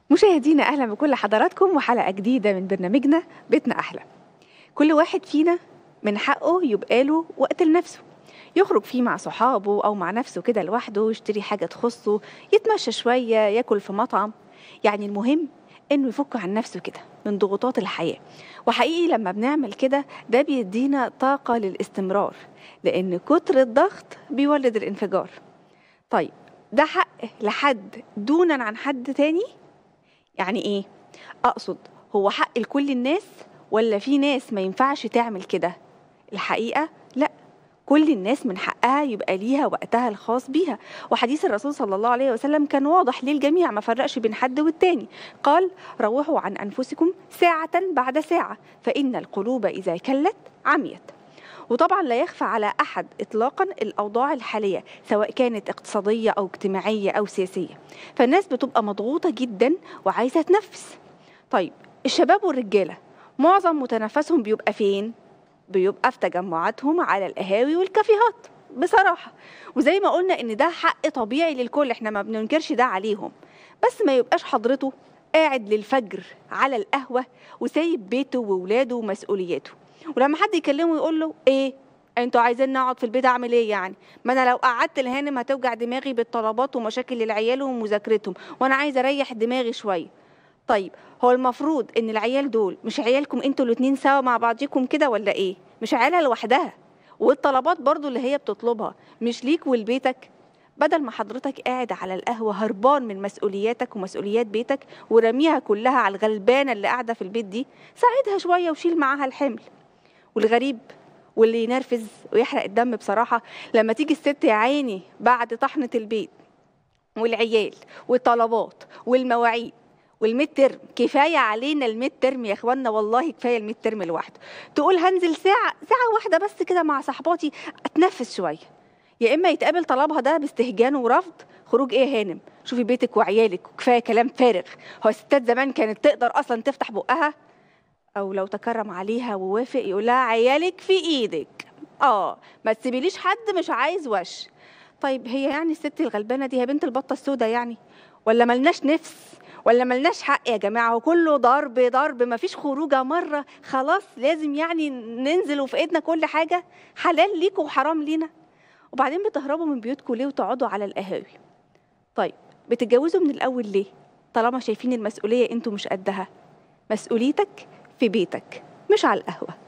مشاهدينا اهلا بكل حضراتكم وحلقه جديده من برنامجنا بيتنا احلى كل واحد فينا من حقه يبقى له وقت لنفسه يخرج فيه مع صحابه او مع نفسه كده لوحده يشتري حاجه تخصه يتمشى شويه ياكل في مطعم يعني المهم انه يفك عن نفسه كده من ضغوطات الحياه وحقيقي لما بنعمل كده ده بيدينا طاقه للاستمرار لان كتر الضغط بيولد الانفجار طيب ده حق لحد دونا عن حد تاني يعني ايه اقصد هو حق لكل الناس ولا في ناس ما ينفعش تعمل كده الحقيقه لا كل الناس من حقها يبقى ليها وقتها الخاص بيها وحديث الرسول صلى الله عليه وسلم كان واضح للجميع ما فرقش بين حد والتاني قال روحوا عن أنفسكم ساعة بعد ساعة فإن القلوب إذا كلت عميت وطبعا لا يخفى على أحد إطلاقا الأوضاع الحالية سواء كانت اقتصادية أو اجتماعية أو سياسية فالناس بتبقى مضغوطة جدا وعايزة تنفس طيب الشباب والرجالة معظم متنفسهم بيبقى فين؟ بيبقى في تجمعاتهم على القهاوي والكافيهات بصراحة وزي ما قلنا إن ده حق طبيعي للكل إحنا ما بننكرش ده عليهم بس ما يبقاش حضرته قاعد للفجر على القهوة وسايب بيته وولاده ومسؤولياته ولما حد يكلمه يقول له إيه انتوا عايزين نقعد في البيت اعمل ايه يعني ما انا لو قعدت الهانم هتوجع دماغي بالطلبات ومشاكل العيال ومذاكرتهم وانا عايزه اريح دماغي شويه طيب هو المفروض ان العيال دول مش عيالكم انتوا الاتنين سوا مع بعضيكم كده ولا ايه مش عيالها لوحدها والطلبات برضو اللي هي بتطلبها مش ليك ولبيتك بدل ما حضرتك قاعد على القهوة هربان من مسؤولياتك ومسؤوليات بيتك ورميها كلها على الغلبانة اللي قاعدة في البيت دي ساعدها شوية وشيل معاها الحمل والغريب واللي ينرفز ويحرق الدم بصراحة لما تيجي الست يا عيني بعد طحنة البيت والعيال والطلبات والمواعيد والميد ترم كفايه علينا الميد ترم يا اخوانا والله كفايه الميد ترم لوحده تقول هنزل ساعه ساعه واحده بس كده مع صحباتي اتنفس شويه يا اما يتقابل طلبها ده باستهجان ورفض خروج ايه هانم شوفي بيتك وعيالك وكفايه كلام فارغ هو الستات زمان كانت تقدر اصلا تفتح بقها او لو تكرم عليها ووافق يقول لها عيالك في ايدك اه ما تسيبيليش حد مش عايز وش طيب هي يعني الست الغلبانه دي هي بنت البطه السوداء يعني ولا ملناش نفس ولا ملناش حق يا جماعه هو كله ضرب ضرب مفيش خروجه مره خلاص لازم يعني ننزل وفي ايدنا كل حاجه حلال ليكوا وحرام لينا وبعدين بتهربوا من بيوتكم ليه وتقعدوا على القهاوي طيب بتتجوزوا من الاول ليه طالما شايفين المسؤوليه انتوا مش قدها مسؤوليتك في بيتك مش على القهوه